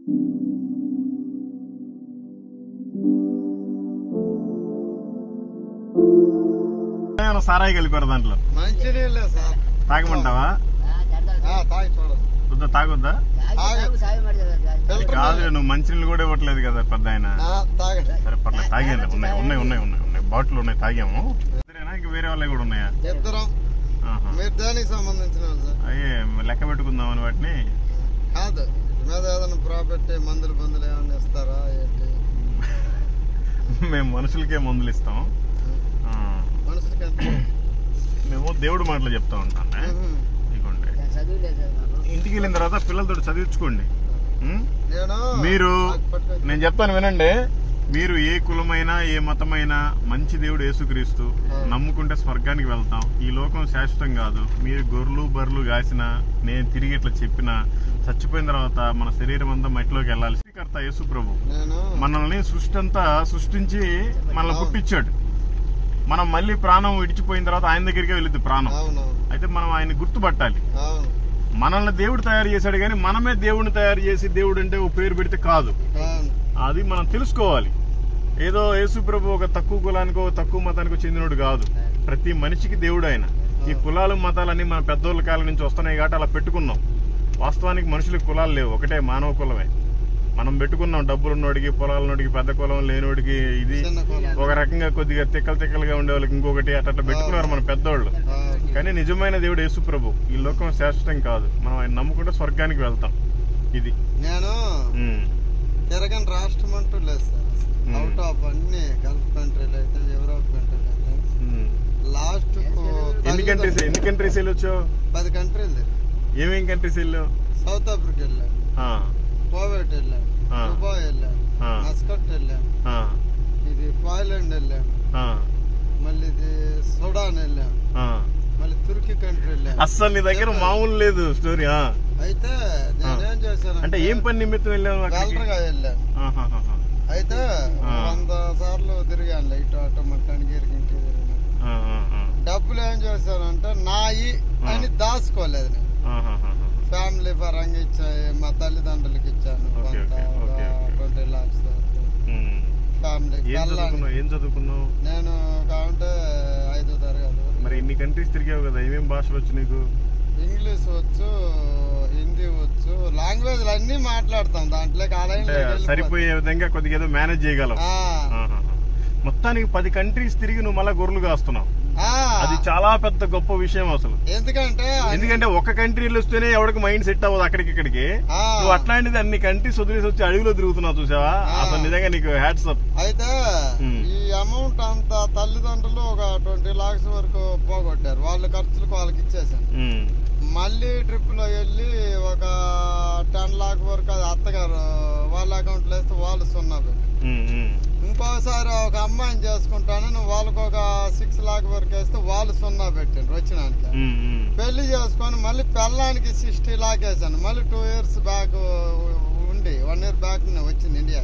ఏమైనా సారాయి కలిపారు దాంట్లో మంచి నీళ్ళే సార్ తాగమంటావా ఆ, తాగి చూడండి వద్దా తాగొద్దా అది కాదు నువ్వు మంచినీళ్ళు కూడా ఇవ్వట్లేదు కదా పెద్ద ఆయన ఆ, తాగండి సరే పర్లేదు తాగేది ఉన్నాయి ఉన్నాయి ఉన్నాయి ఉన్నాయి ఉన్నాయి బాటిల్ ఉన్నాయి తాగాము ఇద్దరేనా ఇంక వేరే వాళ్ళవి కూడా ఉన్నాయా ఇద్దరం ఆహా. మీరు దేనికి సంబంధించిన వాళ్ళు సార్ అయ్యే లెక్క పెట్టుకుందామని వాటిని కాదు మీద ఏదైనా ప్రాపర్టీ మందులు మందులు ఏమైనా ఇస్తారా ఏంటి మేము మనుషులకే మందులు ఇస్తాం ఆ, మనుషులకి ఎంత మేము దేవుడి మాటలు చెప్తా ఉంటాం ఉహు. ఇదిగోండి ఇంటికి వెళ్ళిన తర్వాత పిల్లలతో చదివించుకోండి ఉం? నేను మీరు నాకు పట్టుకో- నేను చెప్తాను వినండి మీరు ఏ కులమైనా ఏ మతమైనా మంచి దేవుడు యేసుక్రీస్తు నమ్ముకుంటే స్వర్గానికి వెళ్తాం ఈ లోకం శాశ్వతం కాదు మీరు గొర్రెలు బర్రెలు కాసిన నేను తిరిగి ఇట్లా చెప్పిన చచ్చిపోయిన తర్వాత మన శరీరం అంతా మట్టిలోకి వెళ్ళాలి సృష్టికర్త యేసు ప్రభు నేను మనల్ని సృష్టి అంతా సృష్టించి మనల్ని పుట్టించాడు మనం మళ్ళీ ప్రాణం విడిచిపోయిన తర్వాత ఆయన దగ్గరికి వెళ్ళింది ప్రాణం అవునవును అయితే మనం ఆయన గుర్తుపట్టాలి అవును మనల్ని దేవుడు తయారు చేశాడు కానీ మనమే దేవుడిని తయారు చేసి దేవుడు అంటే ఓ పేరు పెడితే కాదు అవును అది మనం తెలుసుకోవాలి ఏదో యేసు ప్రభు ఒక తక్కువ కులానికో తక్కువ మతానికో చెందినోడు కాదు ప్రతి మనిషికి దేవుడు ఆయన ఈ కులాలు మతాలన్నీ మన పెద్దోళ్ళ కాలం నుంచి వస్తున్నాయి కాబట్టి అలా పెట్టుకున్నాం వాస్తవానికి మనుషులకు కులాలు లేవు ఒకటే మానవ కులమే మనం పెట్టుకున్నాం డబ్బులున్నోడికి పొలాలన్నోడికి పెద్ద కులం లేనోడికి ఇది చిన్న కులం ఒక రకంగా కొద్దిగా తిక్కలు తిక్కలుగా ఉండే వాళ్ళకి ఇంకొకటి అట్లా అట్లా పెట్టుకున్నారు మన పెద్దోళ్ళు అవును. కానీ నిజమైన దేవుడు యేసు ప్రభు ఈ లోకం శాశ్వతం కాదు మనం ఆయన నమ్ముకుంటే స్వర్గానికి వెళ్తాం ఇది నేను ఉమ్. తిరగని రాష్ట్రం అంటూ లేదు సార్ Hmm. అవుట్ ఆఫ్ అన్ని గల్ఫ్ కంట్రీలు అయితే యూరోప్ కంట్రీలు అయితే ఉమ్. లాస్ట్ ఎన్ని కంట్రీస్ ఎన్ని కంట్రీస్ వెళ్ళొచ్చు పది కంట్రీలు ఏమేం కంట్రీస్ వెళ్ళావు సౌత్ ఆఫ్రికా వెళ్ళాను ఆ, కోవేట్ వెళ్ళాను ఆ. దుబాయ్ వెళ్ళాను ఆ. మస్కట్ వెళ్ళాను ఆ, ఇది పాయిలాండ్ వెళ్ళాను ఆ, మళ్ళీ ఇది సుడాన్ వెళ్ళాను ఆ. మళ్ళీ తుర్కీ కంట్రీ వెళ్ళాను అస్సలు నీ దగ్గర మామూలు లేదు స్టోరీ ఆ. అయితే నేనేం చేశాను అంటే ఏం పని నిమిత్తం వెళ్ళావు అక్కడికి వెల్డర్గా వెళ్ళాను ఆహాహాహా. అయితే ఆ. వంద సార్లు తిరిగాను ఇటు అటు మన కనిగిరికి ఇంటికి తిరిగాను ఆ, ఆ, ఆ. డబ్బులు ఏం చేశానంటే నాయి అని దాచుకోలేదు నేను ఆహాహాహా. ఫ్యామిలీ పరంగా ఇచ్చాయి మా తల్లిదండ్రులకి ఇచ్చాను ఓకే, కొంత okay, okay, okay. Twenty lakhs um. Family ఏం చదువుకున్నావు ఏం చదువుకున్నావు నేను కావంటే ఐదో తరగతి మరి ఇన్ని కంట్రీస్ తిరిగావు కదా ఏమేం భాషలు వచ్చు నీకు ఇంగ్లీష్ వచ్చు హిందీ వచ్చు లాంగ్వేజ్లు అన్ని మాట్లాడతాం దాంట్లో అంటే సరిపోయే విధంగా కొద్దిగా ఏదో మేనేజ్ చేయగలవు ఆహాహా. మొత్తానికి పది కంట్రీస్ తిరిగి నువ్వు మళ్ళా గొర్రెలు కాస్తున్నావు అది చాలా పెద్ద గొప్ప విషయం అసలు ఎందుకంటే ఎందుకంటే ఒక కంట్రీలో వస్తేనే ఎవరికి మైండ్ సెట్ అవ్వదు అక్కడికి ఇక్కడికి ఆ, నువ్వు అట్లాంటిది అన్ని కంట్రీస్ వదిలేసి వచ్చి అడవిలో తిరుగుతున్నావు చూసావా ఆ. అసలు నిజంగా నీకు హ్యాట్స్ అప్ అయితే ఉమ్. ఈ అమౌంట్ అంతా తల్లిదండ్రులు ఒక ట్వంటీ లాక్స్ వరకు పోగొట్టారు వాళ్ళ ఖర్చులకు వాళ్ళకి ఇచ్చేసాను మళ్ళీ ట్రిప్ లో వెళ్ళి ఒక టెన్ లాక్ వరకు అది అత్తగారు వాళ్ళ అకౌంట్లో వేస్తే వాళ్ళు సున్నా పెట్టారు. ఇంకోసారి ఒక అమ్మాయిని చేసుకుంటానని వాళ్ళకి ఒక సిక్స్ లాక్ వరకు వేస్తే వాళ్ళు సున్నా పెట్టారు వచ్చినానికి పెళ్లి చేసుకొని మళ్ళీ పెళ్ళానికి సిక్స్టీ లాక్ వేసాను మళ్ళీ టూ ఇయర్స్ బ్యాక్ ఉండి వన్ ఇయర్ బ్యాక్ వచ్చింది ఇండియా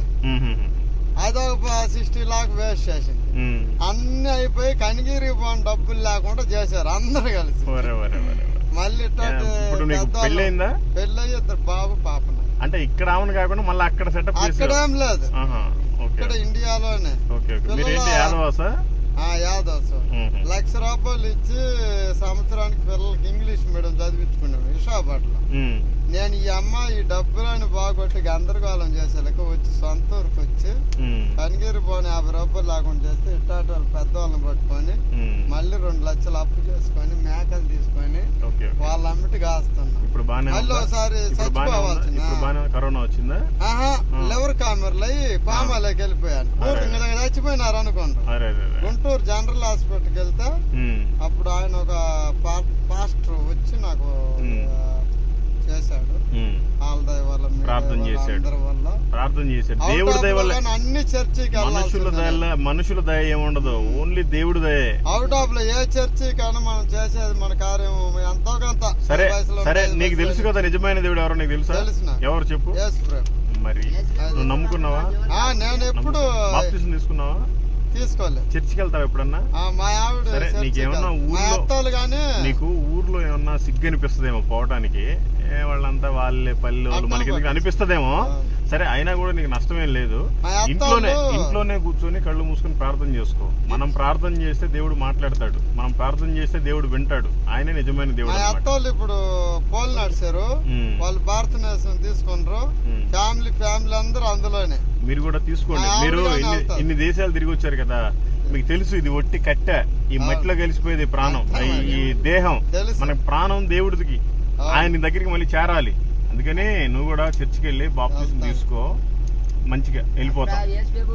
అదొక సిక్స్టీ లాక్ వేస్ట్ చేసింది అన్ని అయిపోయి కనిగిరి పోని డబ్బులు లేకుండా చేశారు అందరు కలిసి మళ్ళీ ఇట్లాంటి ఇప్పుడు నీకు పెద్దవాళ్ళు- పెళ్ళయిందా పెళ్ళయి ఇద్దరు బాబు పాప అంటే ఇక్కడ ఆమెను కాకుండా మళ్ళీ అక్కడ సెటప్ చేసి అక్కడేం లేదు ఓకే ఇక్కడ ఇండియాలోనే ఓకే ఓకే పిల్లల- మీరేంటి యాదవాసా ఆ యాదవ్ సార్ లక్ష రూపాయలు ఇచ్చి సంవత్సరానికి పిల్లలకి ఇంగ్లీష్ మీడియం చదివించుకున్నాను విశాఖపట్నం నేను ఈ అమ్మాయి ఈ డబ్బులని బాగొట్టి గందరగోళం చేసేలాక వచ్చి సొంత ఊరికి వచ్చి కనిగిరి పోని యాభై రూపాయలు లేకుండా చేస్తే ఇట్టాటి వాళ్ళు పెద్దవాళ్ళని పట్టుకొని మళ్ళీ రెండు లక్షలు అప్పు చేసుకొని మేకలు తీసుకొని ఓకే వాళ్ళ అమ్మిటి కాస్తున్నా ఇప్పుడు బానే మళ్ళీ ఉందా? ఒకసారి ఇప్పుడు బానే ఉందా? చచ్చిపోవాల్సిందా ఇప్పుడు బానే కరోనా వచ్చిందా ఆహా లివర్ కామెర్లు అయ్యి పామాలోకి వెళ్ళిపోయాను ఊరు ఇంకా చచ్చిపోయినారు అనుకోండి అరే అరే అరే గుంటూరు జనరల్ హాస్పిటల్కి వెళ్తే ఉమ్. అప్పుడు ఆయన ఒక పా- పాస్టర్ వచ్చి నాకు మ్మ్. ఆ, చేశాడు ఉమ్. వాళ్ళ దయ వల్ల మీ ప్రార్థన దయ వల్ల, చేశాడు. అందరి వల్ల ప్రార్థన చేశాడు అవుట్ దేవుడి ఆఫ్ దయ వల్ల లో కానీ అన్ని చర్చికి మనుషుల దయ మనుషుల దయ ఏముండదు ఓన్లీ దేవుడి దయే అవుట్ ఆఫ్ లో ఏ చర్చి కానీ మనం చేసేది మన కార్యం ఎంతో కొంత సరే ఈ వయసులో సరే ఉండేది నీకు వయసులో తెలుసు కదా నిజమైన దేవుడు ఎవరో నీకు తెలుసా తెలుసు నాకు. ఎవరు చెప్పు యేసు ప్రభు. మరి నువ్వు నమ్ముకున్నావా ఆ, నేను ఎప్పుడు బాప్తిసం తీసుకున్నావా తీసుకోలేదు చర్చికి వెళ్తావా ఎప్పుడన్నా ఆ, మా ఆవిడ సరే, చర్చికి నీకేమన్నా వెళ్తుంది. మా ఊర్లో- అత్తలు కానీ నీకు ఊర్లో ఏమన్నా సిగ్గు అనిపిస్తుందేమో పోవటానికి ఏ, ఏ వాళ్ళంతా వాళ్ళే పల్లె వాళ్ళు మనకి ఎందుకు అనిపిస్తదేమో సరే అయినా కూడా నీకు నష్టమేం లేదు మా అత్త ఇంట్లోనే వాళ్ళు- ఇంట్లోనే కూర్చొని కళ్ళు మూసుకొని ప్రార్థన చేసుకో మనం ప్రార్థన చేస్తే దేవుడు మాట్లాడతాడు మనం ప్రార్థన చేస్తే దేవుడు వింటాడు ఆయనే నిజమైన దేవుడు మా అన్నమాట అత్త వాళ్ళు ఇప్పుడు పోల్ నడిచారు ఉమ్, వాళ్ళు భారతదేశం తీసుకున్నారు ఉమ్. ఫ్యామిలీ ఫ్యామిలీ అందరూ అందులోనే మీరు కూడా తీసుకోండి మా మీరు ఆవిడ ఇన్ని వెళ్తారు. ఇన్ని దేశాలు తిరిగి వచ్చారు కదా మీకు తెలుసు ఇది ఒట్టి కట్టె ఈ మట్టిలో కలిసిపోయేది ప్రాణం ఈ- ఈ దేహం తెలుసు మన ప్రాణం దేవుడికి ఆ. ఆయన దగ్గరికి మళ్ళీ చేరాలి అందుకని నువ్వు కూడా చర్చికి వెళ్ళి బాప్తిజం వెళ్తాను. తీసుకో మంచిగా వెళ్ళిపోతాం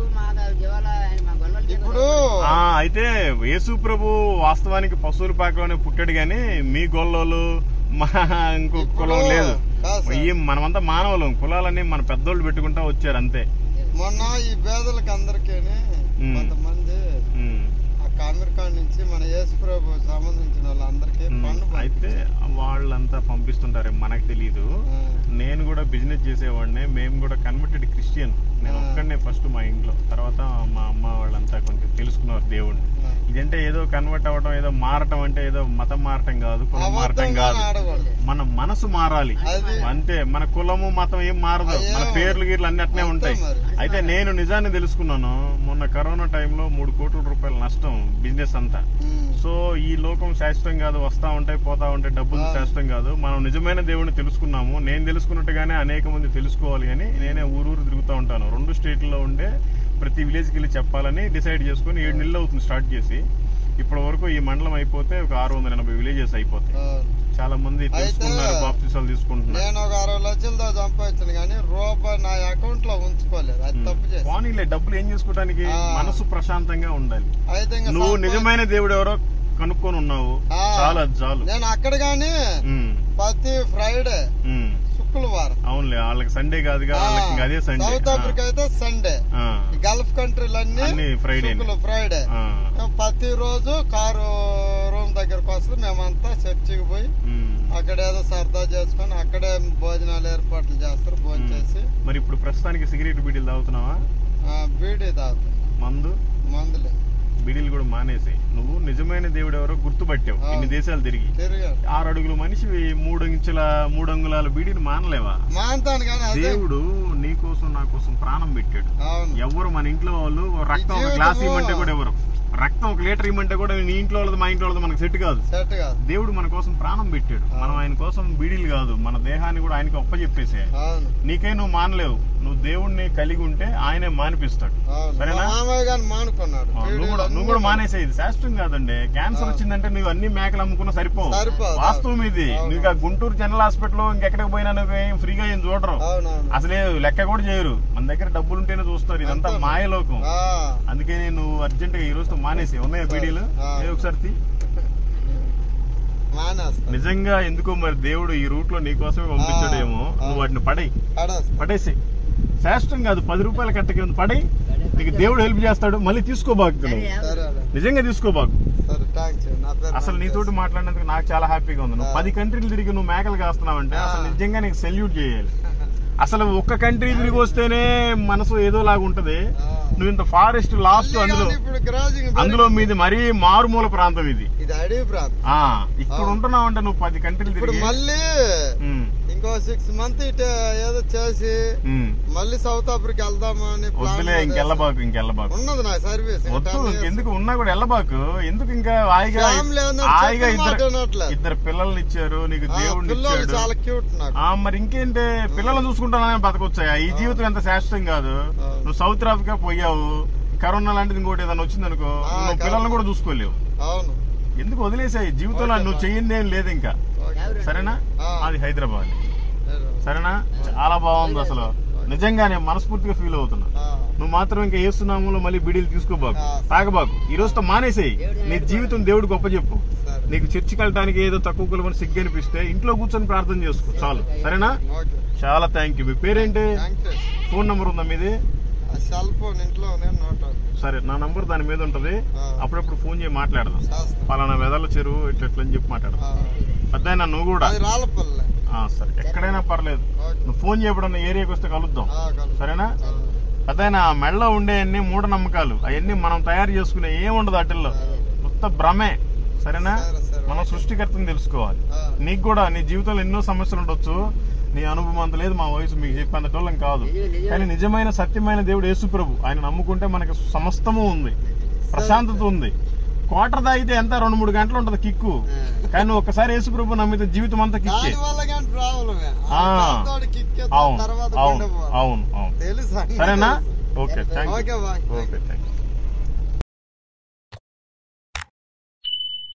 ఇప్పుడు ఆ అయితే యేసు ప్రభు వాస్తవానికి పశువుల పాకలోనే పుట్టాడు గాని మీ గొల్లోలు మా ఇంకో ఇప్పుడు కులం లేదు కాదు సార్. ఈ మనమంతా మానవులం కులాలన్నీ మన పెద్దోళ్ళు పెట్టుకుంటా వచ్చారు అంతే మొన్న ఈ పేదలకు అందరికీ ఉమ్. కొంతమంది ఉమ్. అక్కడ అమెరికా నుంచి మన యేసు ప్రభు సంబంధించిన వాళ్ళందరికీ ఉమ్. పండు అయితే వాళ్ళంతా పంపిస్తుంటారు మనకు తెలియదు నేను కూడా బిజినెస్ చేసేవాడిని మేము కూడా కన్వర్టెడ్ క్రిస్టియన్ నేను ఆ. ఒక్కడనే ఫస్ట్ మా ఇంట్లో తర్వాత మా అమ్మ వాళ్ళంతా కొంచెం తెలుసుకున్నారు దేవుణ్ణి ఇదంటే ఏదో కన్వర్ట్ అవ్వటం ఏదో మారటం అంటే ఏదో మతం మారటం కాదు కులం మారటం కాదు ఆడకూడదు మన మనసు మారాలి అది అంతే మన కులము మతం ఏం మారదు అయ్యో. మన పేర్లు గీర్లు అన్ని అట్నే అంతే ఉంటాయి మరి. అయితే నేను నిజాన్ని తెలుసుకున్నాను మొన్న కరోనా టైంలో మూడు కోట్ల రూపాయల నష్టం బిజినెస్ అంతా ఉమ్. సో ఈ లోకం శాశ్వతం కాదు వస్తా ఉంటాయి పోతా ఉంటాయి డబ్బులు ఆ. శాశ్వతం కాదు మనం నిజమైన దేవుడిని తెలుసుకున్నాము నేను తెలుసుకున్నట్టుగానే అనేక మంది తెలుసుకోవాలి అని నేనే ఊరూరు తిరుగుతూ ఉంటాను రెండు స్టేట్లలో ఉండే ప్రతి విలేజ్కి వెళ్ళి చెప్పాలని డిసైడ్ చేసుకుని ఏడు నెలలు అవుతుంది స్టార్ట్ చేసి ఇప్పటి వరకు ఈ మండలం అయిపోతే ఒక ఆరు వందల ఎనభై విలేజెస్ అయిపోతాయి ఆ. చాలా మంది తెలుసుకున్నారు బాప్తిసాలు తీసుకుంటున్నారు నేను ఒక అరవై లక్షలతో సంపాదించాను కానీ రూపాయి నా అకౌంట్ లో ఉంచుకోలేదు అది తప్పు చేసి పోనీలే డబ్బులు ఏం చేసుకోవడానికి ఆ. మనసు ప్రశాంతంగా ఉండాలి అయితే ఇంకా నువ్వు సంపా- నిజమైన దేవుడు ఎవరో కనుక్కొని ఉన్నావు ఆ. చాలా అది చాలు నేను అక్కడ గాని ఉమ్, ప్రతి ఫ్రైడే ఉమ్. శుక్రవారం అవునులే వాళ్ళకి సండే కాదుగా వాళ్ళకి ఇంకా అదే సండే సౌత్ ఆఫ్రికా అయితే సండే ఆ, ఈ గల్ఫ్ కంట్రీలన్నీ అన్ని ఫ్రైడే శుక్ర ఫ్రైడే ఆ, ప్రతి రోజు కారు రూమ్ దగ్గరకు వస్తుంది మేమంతా చర్చికి పోయి ఉమ్. అక్కడ ఏదో సరదా చేసుకొని అక్కడే భోజనాలు ఏర్పాట్లు చేస్తారు భోజనం చేసి మరి ఇప్పుడు ప్రస్తుతానికి సిగరెట్ బీడీలు తాగుతున్నావా ఆ, బీడీ తాగుతాం మందు మందులే బీడీలు కూడా మానేసి నువ్వు నిజమైన దేవుడు ఎవరో గుర్తుపట్టావు ఆ. ఇన్ని దేశాలు తిరిగి తిరిగాడు ఆరు అడుగుల మనిషివి మూడు ఇంచుల మూడు అంగుళాల బీడీని మానలేవా మాంతాను కానీ అదే దేవుడు నీ కోసం నా కోసం ప్రాణం పెట్టాడు అవును ఎవరు మన ఇంట్లో వాళ్ళు రక్తం ఒక జీవితము- గ్లాస్ ఇవ్వమంటే కూడా ఎవరు రక్తం ఒక లీటర్ ఇవ్వమంటే కూడా నీ ఇంట్లో వాళ్ళది మా ఇంట్లో వాళ్ళది మనకు సెట్ కాదు సెట్ కాదు దేవుడు మన కోసం ప్రాణం పెట్టాడు మనం ఆయన కోసం బీడీలు కాదు మన దేహాన్ని కూడా ఆయనకి ఒప్పచెప్పేసే అవును నీకై నువ్వు మానలేవు నువ్వు దేవుణ్ణి కలిగి ఉంటే ఆయనే మానిపిస్తాడు అవును మా సరేనా? మామయ్య గారు మానుకున్నాడు ఆ, నువ్వు కూడా నువ్వు కూడా మానేసే ఇది శాస్త్రం కాదండి క్యాన్సర్ వచ్చిందంటే నువ్వు అన్ని మేకలు అమ్ముకున్నా సరిపోవు సరిపోదు. వాస్తవం ఇది అవును. నువ్వు ఆ గుంటూరు జనరల్ హాస్పిటల్ ఇంకెక్కడికి పోయినా నువ్వు ఏం ఫ్రీగా ఏం చూడరు అవునవును అసలే లెక్క కూడా చేయరు మన దగ్గర డబ్బులు ఉంటేనే చూస్తారు ఇదంతా అంతే. మాయలోకం ఆ, అందుకే నువ్వు అర్జెంట్ గా ఈ రోజుతో మానేసి ఉన్నాయా బీడీలు ఆ. ఏ ఒకసారి తీ. మానేస్తా నిజంగా ఎందుకో మరి దేవుడు ఈ రూట్ లో నీకోసమే పంపించాడేమో ఆ. నువ్వు వాటిని పడేయి పడేస్తా పడేసి శాస్త్రం కాదు పది రూపాయల కట్టకి ఉంది పడేయి నీకు దేవుడు హెల్ప్ చేస్తాడు మళ్ళీ తీసుకోబాకు నువ్వు సరే అదే. నిజంగా తీసుకోబాకు సరే థ్యాంక్స్ నా పేరు అసలు నీతోటి మాట్లాడినందుకు నాకు చాలా హ్యాపీగా ఉంది నువ్వు ఆ. పది కంట్రీలు తిరిగి నువ్వు మేకలు కాస్తున్నావంటే ఆ. అసలు నిజంగా నీకు సెల్యూట్ చేయాలి అసలు ఒక్క కంట్రీ తిరిగి వస్తేనే మనసు ఏదో లాగా ఉంటది ఆ. నువ్వు ఇంత ఫారెస్ట్ లాస్ట్ మళ్ళీ అందులో కానీ ఇప్పుడు గ్రాజింగ్ అందులో మీది మరీ మారుమూల ప్రాంతం ఇది ఇది అడవి ప్రాంతం ఆ ఇక్కడ ఆ. ఉంటున్నావు అంటే నువ్వు పది కంట్రీలు ఇప్పుడు తిరిగి మళ్ళీ ఉమ్, ఇంకో సిక్స్ మంత్ ఇటే ఏదో చేసి ఉమ్. మళ్ళీ సౌత్ ఆఫ్రికా వెళ్దామని ప్లాన్ వద్దులే చేశాను. ఇంకెళ్ళబాకు ఇంకెళ్ళబాకు ఉన్నది నా సర్వీస్ వద్దు ఇంకెందుకు ఉన్నా కూడా వెళ్ళబాకు ఎందుకు ఇంకా హాయిగా ఫ్యామిలీ అందరూ హాయిగా చెప్పిన మాట ఇద్దరు వినట్లే. ఇద్దరు పిల్లల్ని ఇచ్చారు నీకు ఆ, దేవుడిని పిల్లలు ఇచ్చాడు చాలా క్యూట్ నాకు ఆ మరి ఇంకేంటే పిల్లల్ని చూసుకుంటానని బతకొచ్చాయా ఈ జీవితం ఎంత శాశ్వతం కాదు ఆ. నువ్వు సౌత్ ఆఫ్రికా పోయావు కరోనా లాంటిది ఇంకోటి ఏదైనా వచ్చింది అనుకో ఆ, నువ్వు కరెక్ట్. పిల్లల్ని కూడా చూసుకోలేవు అవును ఎందుకు వదిలేసాయి జీవితంలో ఓకే, నువ్వు బా. చెయ్యింది ఏం లేదు ఇంకా ఓకే. సరేనా ఆ. అది హైదరాబాద్ సరే. సరేనా చాలా బాగుంది అసలు నిజంగా నేను మనస్ఫూర్తిగా ఫీల్ అవుతున్నా ఆ, నువ్వు మాత్రం ఇంకా ఏస్తున్నాములో మళ్ళీ బిడీలు తీసుకోబాకు ఆ. తాగబాకు ఈ రోజుతో మానేసేయి నీ జీవితం దేవుడు గొప్ప చెప్పు సరే నీకు చర్చికి వెళ్ళడానికి ఏదో తక్కువ కులమని సిగ్గు అనిపిస్తే ఇంట్లో కూర్చొని ప్రార్థన చేసుకో చాలు సరేనా ఓకే చాలా థ్యాంక్ యూ మీ పేరేంటి వెంకటేష్ ఫోన్ నంబర్ ఉందా మీది ఆ సెల్ ఫోన్ ఇంట్లో నేను నోట్ అవుతుంది. సరే నా నంబర్ దాని మీద ఉంటది ఆ. అప్పుడప్పుడు ఫోన్ చేసి మాట్లాడదాం చేస్తా. పలానా వెదల చెరువు ఇట్లా ఇట్లా అని చెప్పి మాట్లాడదాం ఆ, పెద్ద నువ్వు కూడా అది రాళ్ళపల్లె ఆ, సరే ఎక్కడైనా పర్లేదు ఓకే నువ్వు ఫోన్ చేయబడిన ఏరియాకి వస్తే కలుద్దాం ఆ, కలుపు. సరేనా ఆ, పెద్ద మెడలో ఉండే అన్ని మూఢనమ్మకాలు అవన్నీ మనం తయారు చేసుకునే ఏముండదు వాటిల్లో మొత్తం భ్రమే సరేనా సరే సరే మనం సృష్టికర్తని తెలుసుకోవాలి ఆ. నీకు కూడా నీ జీవితంలో ఎన్నో సమస్యలు ఉండొచ్చు నీ అనుభవం అంత లేదు మా వయసు మీకు చెప్పేంతటోళ్ళం కాదు కానీ నిజమైన సత్యమైన దేవుడు యేసు ప్రభు ఆయన నమ్ముకుంటే మనకి సమస్తము ఉంది ప్రశాంతత ఉంది కోటర్ తాగితే ఎంత రెండు మూడు గంటలు ఉంటది కిక్కు కానీ నువ్వు ఒక్కసారి యేసు ప్రభు నమ్మితే జీవితం అంతా కిక్కే దాని వల్ల కానీ ప్రాబ్లమే ఆ. కిక్కేస్తాం అవును తర్వాత అవును గుండె పోవాలి. అవును అవును తెలుసు అన్నీ సరేనా తెలుసు. Okay thank okay you bye okay thank you